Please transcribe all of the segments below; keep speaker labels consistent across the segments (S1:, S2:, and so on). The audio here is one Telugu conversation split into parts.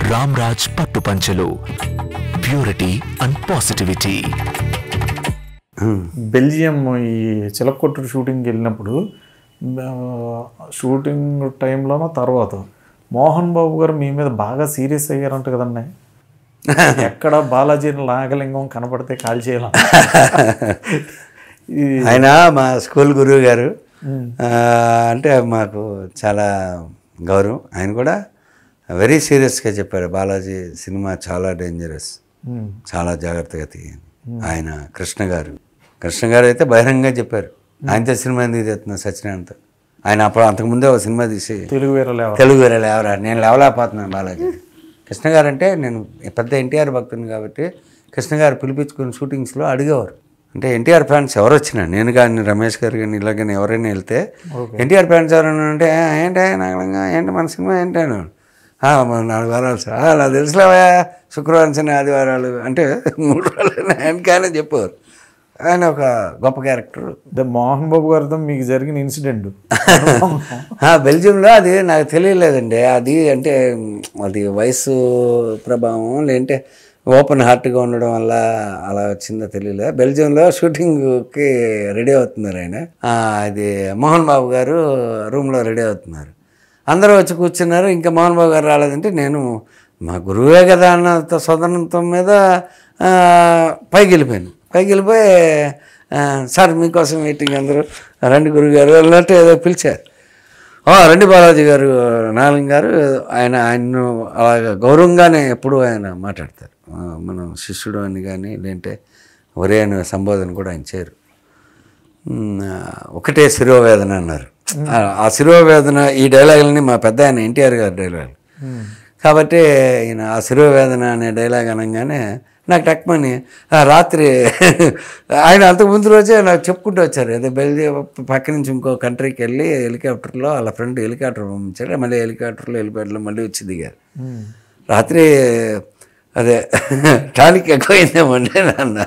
S1: రామ్రాజ్ పట్టు పంచలు ప్యూరిటీ అండ్ పాజిటివిటీ
S2: బెల్జియం ఈ చిలకొట్టు షూటింగ్కి వెళ్ళినప్పుడు ఆ, షూటింగ్ టైంలోనో తర్వాత మోహన్ బాబు గారు మీ మీద బాగా సీరియస్ అయ్యారంట కదండి ఎక్కడ బాలాజీ నాగలింగం కనపడితే కాల్ చేయాల
S3: ఆయన మా స్కూల్ గురువు గారు ఆ, అంటే మాకు చాలా గౌరవం ఆయన కూడా వెరీ సీరియస్గా చెప్పారు బాలాజీ సినిమా చాలా డేంజరస్ చాలా జాగ్రత్తగా తీయండి ఆయన కృష్ణ గారు కృష్ణ గారు అయితే బహిరంగంగా చెప్పారు ఆయనతో సినిమా ఎందుకు తీస్తున్నా సత్యనారాయణతో ఆయన అప్పుడు అంతకుముందే ఒక సినిమా తీసి
S2: తెలుగు వేరే లేవ
S3: తెలుగు వేరే లేవరా నేను లేవలేకపోతున్నాను బాలాజీ కృష్ణ గారు అంటే నేను పెద్ద ఎన్టీఆర్ భక్తుని కాబట్టి కృష్ణ గారు పిలిపించుకుని షూటింగ్స్లో అడిగేవారు అంటే ఎన్టీఆర్ ఫ్యాన్స్ ఎవరు వచ్చినా నేను కానీ రమేష్ గారు కానీ ఇలా కానీ ఎవరైనా వెళ్తే ఎన్టీఆర్ ఫ్యాన్స్ ఎవరైనా ఉంటే "ఆ, ఏంటి నాగలంగా ఏంటి మన సినిమా ఏంటి అని "ఆ, మన నాలుగు వారాలు సార్ "ఆ, నాకు తెలుసులేవా శుక్రవారం శని ఆదివారాలు అంటే మూడు రోజులు ఆయన కానీ చెప్పారు ఆయన ఒక గొప్ప క్యారెక్టర్
S2: ద మోహన్ బాబు గారితో మీకు జరిగిన ఇన్సిడెంట్
S3: ఆ, బెల్జియంలో అది నాకు తెలియలేదండి అది అంటే మ్, అది వయసు ప్రభావం లేదంటే ఓపెన్ హార్ట్గా ఉండడం వల్ల అలా వచ్చిందో తెలియలేదు బెల్జియంలో షూటింగ్కి రెడీ అవుతున్నారు ఆయన ఆ, అది మోహన్ బాబు గారు రూమ్లో రెడీ అవుతున్నారు అందరూ వచ్చి కూర్చున్నారు ఇంకా మోహన్ బాబు గారు రాలేదంటే నేను మా గురువే కదా అన్న సోదరంతో మీద ఆ, పైకి వెళ్ళిపోయాను పైకి వెళ్ళిపోయి ఆ, సార్ మీకోసం మీటింగ్ అందరూ రండి గురుగారు అన్నట్టు ఏదో పిలిచారు "ఆ, రండి బాలాజీ గారు నాగలింగ గారు ఆయన ఆయన అలాగ గౌరవంగానే ఎప్పుడూ ఆయన మాట్లాడతారు ఆ, మనం శిష్యుడు అని కానీ లేదంటే ఒరే అనే సంబోధన కూడా ఆయన చేయరు మ్, ఆ, ఒకటే శిరోవేదన అన్నారు ఆ- ఆ శిరోవేదన ఈ డైలాగులని మా పెద్ద ఆయన ఎన్టీఆర్ గారి డైలాగ్ కాబట్టి ఈయన ఆ శిరోవేదన అనే డైలాగ్ అనగానే నాకు టక్మని ఆ రాత్రి ఆయన అంతకు ముందు రోజే నాకు చెప్పుకుంటూ వచ్చారు అదే బెల్జియం పక్క నుంచి ఇంకో కంట్రీకి వెళ్ళి హెలికాప్టర్లో వాళ్ళ ఫ్రెండ్ హెలికాప్టర్ పంపించారు మళ్ళీ హెలికాప్టర్లో హెలిప్యాడ్లో మళ్ళీ వచ్చి దిగారు రాత్రి అదే టానిక్ ఎక్కువైందేమండి నాన్న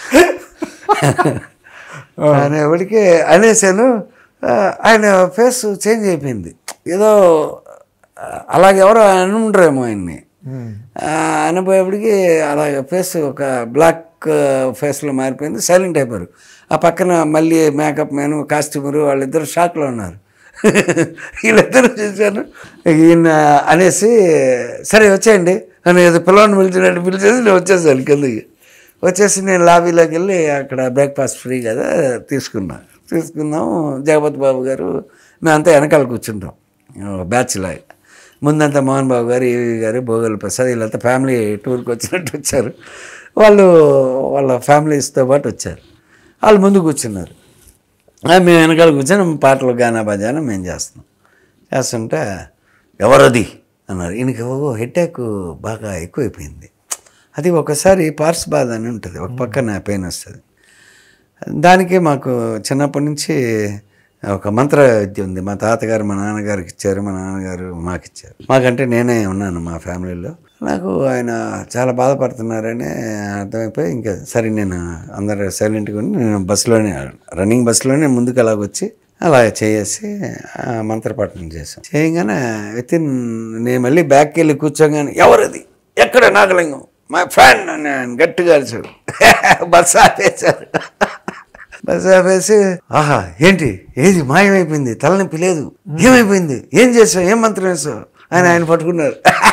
S3: ఆయన ఎవరికి అనేసాను ఆ, ఆయన ఫేస్ చేంజ్ అయిపోయింది ఏదో ఆ, అలాగే ఎవరో అనుంటారేమో ఆయన్ని ఆ, అనబోయేప్పటికి అలాగే ఫేస్ ఒక బ్లాక్ ఫేస్లో మారిపోయింది సైలెంట్ అయిపోయారు ఆ పక్కన మళ్ళీ మేకప్ మ్యాన్ కాస్ట్యూమరు వాళ్ళిద్దరు షాక్లో ఉన్నారు వీళ్ళిద్దరూ చూశాను ఈయన అనేసి సరే వచ్చేయండి అని ఏదో పిల్లవాడిని పిలిచినట్టు పిలిచేసి నేను వచ్చేసాను కిందకి వచ్చేసి నేను లాబీలోకి వెళ్ళి అక్కడ బ్రేక్ఫాస్ట్ ఫ్రీ కదా తీసుకున్నా తీసుకున్నాం జగపతి బాబు గారు మేమంతా వెనకాల కూర్చుంటాం బ్యాచ్ లాగా ముందంతా మోహన్ బాబు గారు ఈవి గారు భోగల్ ప్రసాద్ వీళ్ళంతా ఫ్యామిలీ టూర్కి వచ్చినట్టు వచ్చారు వాళ్ళు వాళ్ళ ఫ్యామిలీస్తో పాటు వచ్చారు వాళ్ళు ముందు కూర్చున్నారు ఆ, మేము వెనకాల కూర్చొని పాటలు గానా భజాన మేము చేస్తున్నాం చేస్తుంటే ఎవరది అన్నారు ఈయనకి ఓ హెడ్ఏక్ బాగా ఎక్కువైపోయింది అది ఒకసారి పార్స్ బాధ అని ఉంటుంది ఒక పక్కన పెయిన్ వస్తుంది దానికి మాకు చిన్నప్పటి నుంచి ఒక మంత్ర విద్య ఉంది మా తాతగారు మా నాన్నగారికి ఇచ్చారు మా నాన్నగారు మాకు ఇచ్చారు మాకంటే నేనే ఉన్నాను మా ఫ్యామిలీలో నాకు ఆయన చాలా బాధపడుతున్నారని అర్థమైపోయి ఇంకా సరే నేను అందరు సైలెంట్గా ఉండి నేను బస్సులోనే రన్నింగ్ బస్సులోనే ముందుకు అలాగొచ్చి అలా చేసి ఆ మంత్రపఠనం చేశాం చేయగానే విత్ ఇన్ నేను మళ్ళీ బ్యాక్కి వెళ్ళి కూర్చోగానే ఎవరది ఎక్కడ నాగలింగం మా ఫ్రెండ్ అని ఆయన గట్టిగా అరిచాడు బస్సు ఆపేశారు బస్సు ఆపేసి ఆహా ఏంటి ఏది మాయమైపోయింది తలనొప్పి లేదు ఏమైపోయింది ఏం చేసావు ఏం మంత్రం వేసావు ఆయన ఆయన పట్టుకున్నారు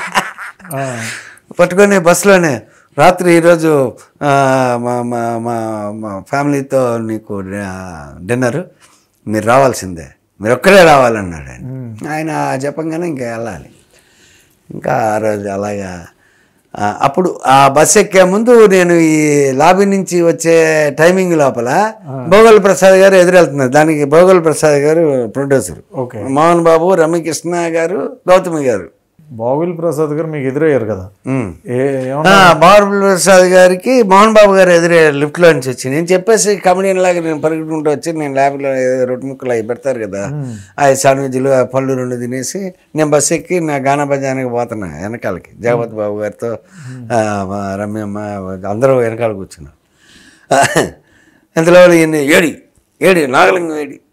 S3: పట్టుకొని బస్సులోనే రాత్రి ఈరోజు ఆ, మా మా మా మా ఫ్యామిలీతో నీకు డిన్నర్ మీరు రావాల్సిందే మీరు ఒక్కడే రావాలన్నాడు ఆయన ఆయన చెప్పంగానే ఇంకా వెళ్ళాలి ఇంకా ఆ రోజు అలాగా ఆ, అప్పుడు ఆ బస్ ఎక్కే ముందు నేను ఈ లాబీ నుంచి వచ్చే టైమింగ్ లోపల భోగల్ ప్రసాద్ గారు ఎదురెళ్తున్నారు దానికి భోగల్ ప్రసాద్ గారు ప్రొడ్యూసర్
S2: ఓకే
S3: మోహన్ బాబు రమ్యకృష్ణ గారు గౌతమి గారు
S2: బాగుల్ ప్రసాద్ గారు మీకు ఎదురయ్యారు కదా
S3: ఉమ్.
S2: ఏ ఏమన్నా
S3: ఆ, బాబు ప్రసాద్ గారికి మోహన్ బాబు గారు ఎదురే లిఫ్ట్లో నుంచి వచ్చి నేను చెప్పేసి కమెడియన్ లాగా నేను పరిగెట్టుకుంటూ వచ్చి నేను ల్యాబ్లో రొట్టె ముక్కలు అవి పెడతారు కదా ఆ శాండ్విచ్లు ఆ పళ్ళు రెండు తినేసి నేను బస్సు ఎక్కి నా గానా భజానికి పోతున్నా వెనకాలకి జగపతి బాబు గారితో ఆ, మా రమ్యమ్మ అందరూ వెనకాల కూర్చున్నారు ఇంతలో ఈయన ఏడి ఏడి నాగలింగం ఏడి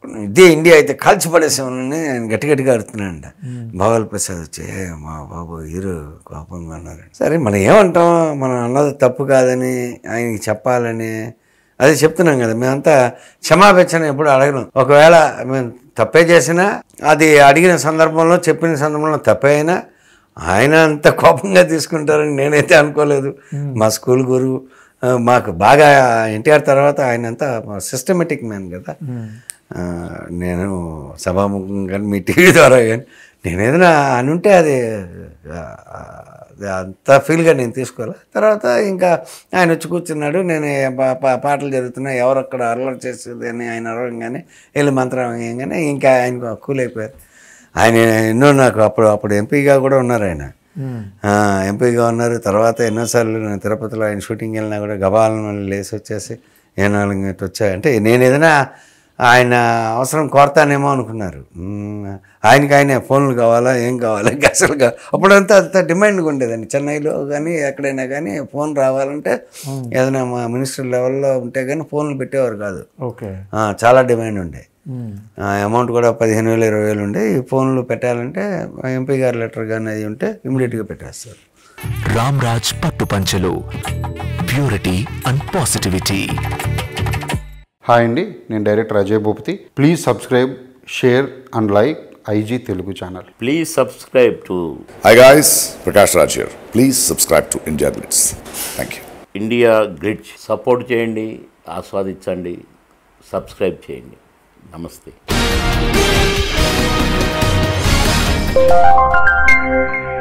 S3: ఇదే ఇండియా అయితే కాల్చి పడేసామని ఆయన గట్టి గట్టిగా అడుగుతున్నాడంట భావాల ప్రసాద్ వచ్చి "ఏ, మా బాబు హీరో కోపంగా అన్నారు సరే మనం ఏమంటాం మనం అన్నది తప్పు కాదని ఆయనకి చెప్పాలని అదే చెప్తున్నాం కదా మేమంతా క్షమాపేక్షణ ఎప్పుడు అడగను ఒకవేళ మేము తప్పే చేసినా అది అడిగిన సందర్భంలో చెప్పిన సందర్భంలో తప్పే అయినా ఆయన అంత కోపంగా తీసుకుంటారని నేనైతే అనుకోలేదు మా స్కూల్ గురువు ఆ, మాకు బాగా ఎన్టీఆర్ తర్వాత ఆయన అంతా సిస్టమేటిక్ మ్యాన్ కదా ఆ, నేను సభాముఖం కానీ మీ టీవీ ద్వారా కానీ నేను ఏదైనా అని ఉంటే అది ఆ, అది అంత ఫీల్గా నేను తీసుకోవాలి తర్వాత ఇంకా ఆయన వచ్చి కూర్చున్నాడు నేను ఏ పా- పా- పాటలు జరుగుతున్నా ఎవరు అక్కడ అల్లరి చేసేది అని ఆయన అరవగానే వెళ్ళి మంత్రం వేయగానే ఇంకా ఆయన కూల్ అయిపోయారు ఆయన ఎన్నో నాకు అప్పుడు అప్పుడు ఎంపీగా కూడా ఉన్నారు ఆయన ఆ, ఎంపీగా ఉన్నారు తర్వాత ఎన్నోసార్లు నేను తిరుపతిలో ఆయన షూటింగ్ వెళ్ళినా కూడా గబాలను మళ్ళీ లేసి వచ్చేసి ఏ నాలుగు గంటలు వచ్చాయి అంటే నేను ఏదైనా ఆయన అవసరం కోరతానేమో అనుకున్నారు మ్మ్. ఆయనకి ఆయనే ఫోన్లు కావాలా ఏం కావాలా అసలు కా- అప్పుడంతా అంత డిమాండ్గా ఉండేదండి చెన్నైలో కానీ ఎక్కడైనా కానీ ఫోన్ రావాలంటే ఏదైనా మా మినిస్టర్ లెవెల్లో ఉంటే కానీ ఫోన్లు పెట్టేవారు కాదు
S2: ఓకే
S3: ఆ, చాలా డిమాండ్ ఉండే ఆ, అమౌంట్ కూడా పదిహేను వేలు ఇరవై వేలు ఉండే ఈ ఫోన్లు పెట్టాలంటే ఎంపీ గారి లెటర్ కానీ అది ఉంటే ఇమీడియట్గా పెట్టేస్తారు
S1: రామ్ రాజ్ పట్టు పంచలు ప్యూరిటీ అండ్ పాజిటివిటీ
S4: హాయ్ అండి నేను director Ajay Bhupathi please subscribe share and like IG Telugu channel
S5: Please subscribe to
S6: Hi guys, Prakash Raj here. Please subscribe to India Blitz. Thank you.
S5: India గ్రిడ్జ్ సపోర్ట్ చేయండి ఆస్వాదించండి సబ్స్క్రైబ్ చేయండి నమస్తే